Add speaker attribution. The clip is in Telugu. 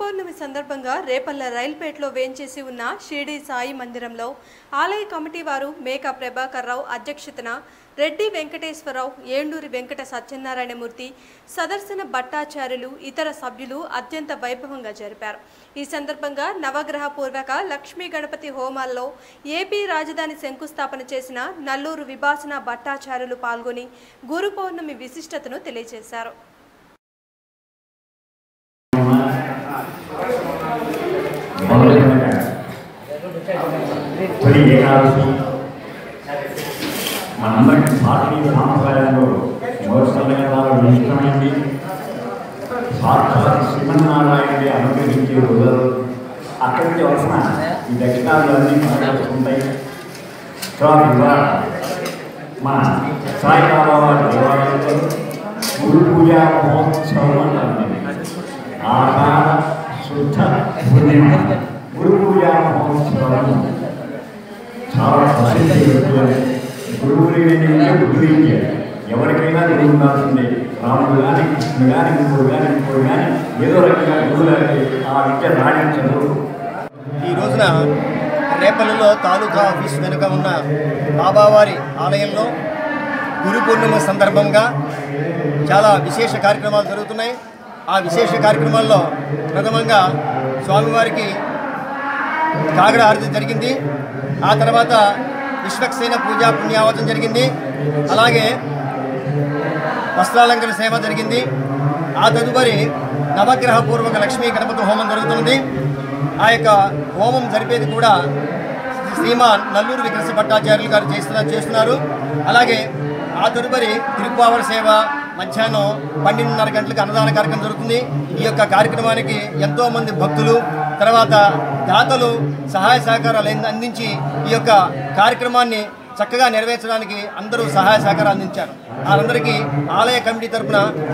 Speaker 1: పౌర్ణమి సందర్భంగా రేపల్ల రైల్పేటలో వేంచేసి ఉన్న షిరిడి సాయి మందిరంలో ఆలయ కమిటీ వారు మేక ప్రభాకర్ రావు అధ్యక్షతన రెడ్డి వెంకటేశ్వరరావు ఏండూరి వెంకట సత్యనారాయణమూర్తి సదర్శన భట్టాచార్యులు ఇతర సభ్యులు అత్యంత వైభవంగా జరిపారు ఈ సందర్భంగా నవగ్రహ పూర్వక లక్ష్మీ గణపతి హోమాల్లో ఏపీ రాజధాని శంకుస్థాపన చేసిన నల్లూరు విభాసన భట్టాచార్యులు పాల్గొని గురు పౌర్ణమి విశిష్టతను తెలియజేశారు
Speaker 2: మొదలుపెట్టాడు తొలి ఏకాదశి మనందరికీ భారతీయ సాంప్రదాయంలో మోసమైన ఇష్టమైంది సాక్షాత్ శ్రీమన్నారాయణుడి అనుగ్రహించే రోజులు అక్కడికి వలసిన ఈ దక్షిణాలన్నీ వస్తుంటాయి తర్వాత ఇవాళ మన సాయిబాబా వారి దేవాలయంలో గురు పూజా మహోత్సవం అంటారు ఆహార శుద్ధ పూర్ణిమ గురు పూజా మహోత్సవం చాలా ప్రసిద్ధి గురువుని గురించి ఎవరికైనా గురువు ఉండాల్సిందే రాముడు కానీ కృష్ణుడు కానీ ఇంకోడు కానీ ఇంకోడు కానీ ఏదో రకంగా గురువులకి ఆ విద్య రాణించరు
Speaker 3: ఈ రోజున రేపల్లిలో తాలూకా ఆఫీస్ వెనుక ఉన్న బాబావారి ఆలయంలో గురు పూర్ణిమ సందర్భంగా చాలా విశేష కార్యక్రమాలు జరుగుతున్నాయి ఆ విశేష కార్యక్రమాల్లో ప్రథమంగా స్వామివారికి కాగడ ఆరతి జరిగింది ఆ తర్వాత విశ్వక్సేన పూజా పుణ్యావతం జరిగింది అలాగే వస్త్రాలంకరణ సేవ జరిగింది ఆ తదుపరి నవగ్రహ పూర్వక లక్ష్మీ గణపతి హోమం జరుగుతుంది ఆ యొక్క హోమం జరిపేది కూడా శ్రీమాన్ నల్లూరు వికృష్ణ భట్టాచార్యులు గారు చేస్తున్న చేస్తున్నారు అలాగే ఆ తదుపరి తిరుపావర సేవ మధ్యాహ్నం పన్నెండున్నర గంటలకు అన్నదాన కార్యక్రమం జరుగుతుంది ఈ యొక్క కార్యక్రమానికి ఎంతో మంది భక్తులు తర్వాత దాతలు సహాయ సహకారాలు అంది- అందించి ఈ యొక్క కార్యక్రమాన్ని చక్కగా నెరవేర్చడానికి అందరూ సహాయ సహకారాలు అందించారు వాళ్ళందరికీ ఆలయ కమిటీ తరపున